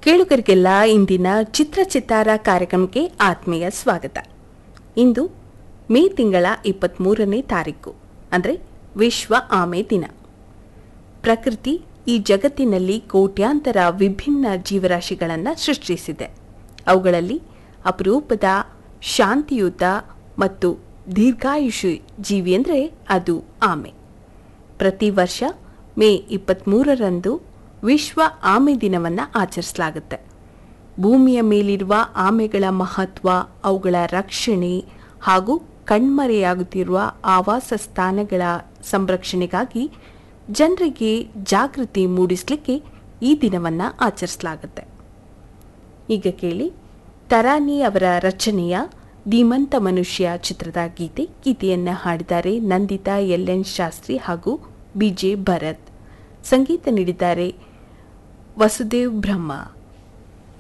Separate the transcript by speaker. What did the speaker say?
Speaker 1: ಕೇಳುಗರಿಗೆಲ್ಲ ಇಂದಿನ ಚಿತ್ರ ಚಿತ್ತಾರ ಕಾರ್ಯಕ್ರಮಕ್ಕೆ ಆತ್ಮೀಯ ಸ್ವಾಗತ ಇಂದು ಮೇ ತಿಂಗಳ ಇಪ್ಪತ್ತ್ಮೂರನೇ ತಾರೀಕು ಅಂದರೆ ವಿಶ್ವ ಆಮೆ ದಿನ ಪ್ರಕೃತಿ ಈ ಜಗತ್ತಿನಲ್ಲಿ ಕೋಟ್ಯಾಂತರ ವಿಭಿನ್ನ ಜೀವರಾಶಿಗಳನ್ನು ಸೃಷ್ಟಿಸಿದೆ ಅವುಗಳಲ್ಲಿ ಅಪರೂಪದ ಶಾಂತಿಯುತ ಮತ್ತು ದೀರ್ಘಾಯುಷಿ ಜೀವಿ ಅಂದರೆ ಅದು ಆಮೆ ಪ್ರತಿ ವರ್ಷ ಮೇ ಇಪ್ಪತ್ತ್ಮೂರರಂದು ವಿಶ್ವ ಆಮೆ ದಿನವನ್ನು ಆಚರಿಸಲಾಗುತ್ತೆ ಭೂಮಿಯ ಮೇಲಿರುವ ಆಮೆಗಳ ಮಹತ್ವ ಅವುಗಳ ರಕ್ಷಣೆ ಹಾಗೂ ಕಣ್ಮರೆಯಾಗುತ್ತಿರುವ ಆವಾಸ ಸ್ಥಾನಗಳ ಸಂರಕ್ಷಣೆಗಾಗಿ ಜನರಿಗೆ ಜಾಗೃತಿ ಮೂಡಿಸಲಿಕ್ಕೆ ಈ ದಿನವನ್ನು ಆಚರಿಸಲಾಗುತ್ತೆ ಈಗ ಕೇಳಿ ತರಾನಿ ಅವರ ರಚನೆಯ ಧೀಮಂತ ಮನುಷ್ಯ ಚಿತ್ರದ ಗೀತೆ ಗೀತೆಯನ್ನು ಹಾಡಿದ್ದಾರೆ ನಂದಿತಾ ಎಲ್ ಎನ್ ಶಾಸ್ತ್ರಿ ಹಾಗೂ ಬಿ ಜೆ ಭರತ್ ಸಂಗೀತ ನೀಡಿದ್ದಾರೆ ವಸುದೇವ್ ಬ್ರಹ್ಮ